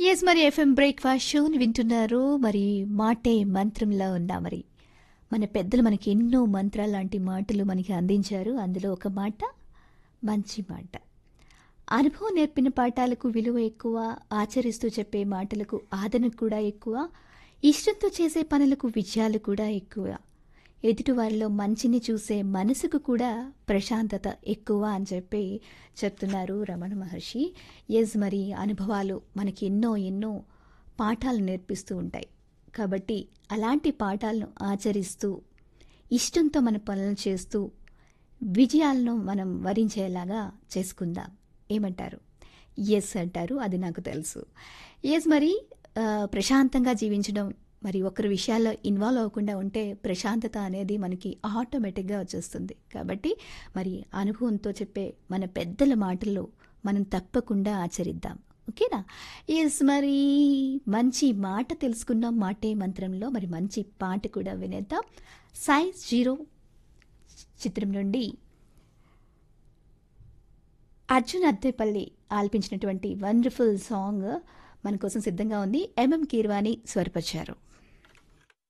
yes మరి FM breakfast షోని వింటున్నారు మరి మాటే మంత్రంలో ఉన్నా మరి మన పెద్దలు మనకి ఎన్నో మంత్రాలు లాంటి మాటలు మనకి అందించారు అందులో ఒక మాట మంచి మాట అనుభవం నేర్పిన పాఠాలకు విలువ ఎక్కువ ఆచరిస్తూ చెప్పే మాటలకు ఆదరణ కూడా ఎక్కువ ఇష్టంతో చేసే పనులకు విజయాలు కూడా ఎక్కువ ఎదుటివారిలో మంచిని చూసే మనసుకు కూడా ప్రశాంతత ఎక్కువ అని చెప్పి చెప్తున్నారు రమణ మహర్షి ఎస్ మరి అనుభవాలు మనకి ఎన్నో ఎన్నో పాఠాలు నేర్పిస్తూ ఉంటాయి కాబట్టి అలాంటి పాఠాలను ఆచరిస్తూ ఇష్టంతో మన పనులు చేస్తూ విజయాలను మనం వరించేలాగా చేసుకుందాం ఏమంటారు ఎస్ అంటారు అది నాకు తెలుసు ఎస్ మరి ఆ, ప్రశాంతంగా జీవించడం మరి ఒకరి విషయాల్లో ఇన్వాల్వ్ అవ్వకుండా ఉంటే ప్రశాంతత అనేది మనకి ఆటోమేటిక్గా వచ్చేస్తుంది కాబట్టి మరి అనుభవంతో చెప్పే మన పెద్దల మాటలు మనం తప్పకుండా ఆచరిద్దాం ఓకేనా ఎస్ మరి మంచి మాట తెలుసుకున్నాం మాటే మంత్రంలో మరి మంచి పాట కూడా వినేద్దాం సైజ్ జీరో చిత్రం నుండి అర్జున్ అద్దెపల్లి ఆల్పించినటువంటి వండర్ఫుల్ సాంగ్ మన కోసం సిద్ధంగా ఉంది ఎంఎం కీర్వాణి స్వరపరిచారు